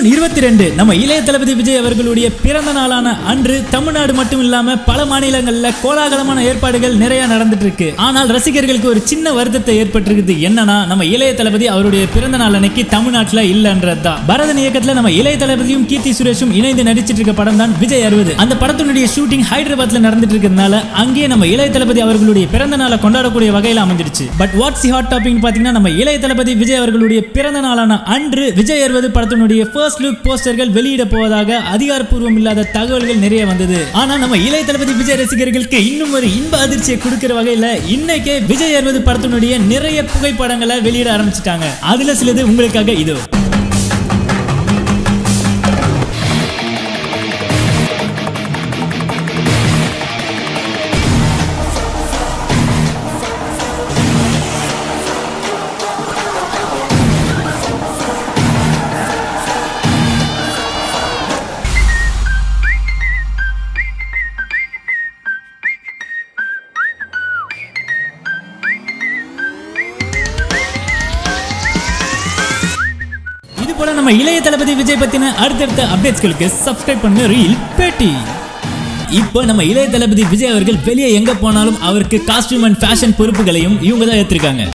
June இருபத்தி ரெண்டு நம்ம இளைய தளபதி விஜய் அவர்களுடைய பிறந்த நாளான அன்று தமிழ்நாடு மட்டும் இல்லாம பல மாநிலங்கள்ல கோலாகலமான ஏற்பாடுகள் நிறைய நடந்துட்டு இருக்கு ஆனால் ரசிகர்களுக்கு ஒரு சின்ன வருத்தத்தை ஏற்பட்டிருக்குது என்னன்னா நம்ம இளைய தளபதி அவருடைய பிறந்த நாள் அன்னைக்கு தமிழ்நாட்டுல இல்லன்றதுதான் பரதன் இயக்கத்துல நம்ம இளைய தளபதியும் கீர்த்தி சுரேஷும் இணைந்து நடிச்சிட்டு இருக்க படம் தான் விஜய் அறுபது அந்த படத்தினுடைய ஷூட்டிங் ஹைதராபாத்ல நடந்துட்டு இருக்கிறதுனால அங்கேயே நம்ம இளைய தளபதி அவர்களுடைய பிறந்த நாளை கொண்டாடக்கூடிய வகையில் அமைஞ்சிருச்சு பட் வாட்ஸ் ஹாட் டாபிக் பாத்தீங்கன்னா நம்ம இளைய தளபதி விஜய் அவர்களுடைய பிறந்த நாளான அன்று விஜய் அறுபது படத்தினுடைய ஃபர்ஸ்ட் லுக் போஸ்டர்கள் வெளியிட போவதாக அதிகாரப்பூர்வம் இல்லாத தகவல்கள் நிறைய வந்தது ஆனா நம்ம இளைய தளபதி விஜய் ரசிகர்களுக்கு இன்னும் ஒரு இன்ப அதிர்ச்சியை கொடுக்கிற வகையில இன்னைக்கே விஜய் அறுபது படத்தினுடைய நிறைய புகைப்படங்களை வெளியிட ஆரம்பிச்சிட்டாங்க அதுல சிலது உங்களுக்காக இதோ இது போல நம்ம இளைய தளபதி விஜய் பத்தின அடுத்தடுத்த அப்டேட்ஸ்களுக்கு சப்ஸ்கிரைப் பண்ண ரீல் பேட்டி இப்போ நம்ம இளைய தளபதி விஜய் அவர்கள் வெளியே எங்க போனாலும் அவருக்கு காஸ்டியூம் அண்ட் ஃபேஷன் பொறுப்புகளையும் இவங்க தான் ஏற்றிருக்காங்க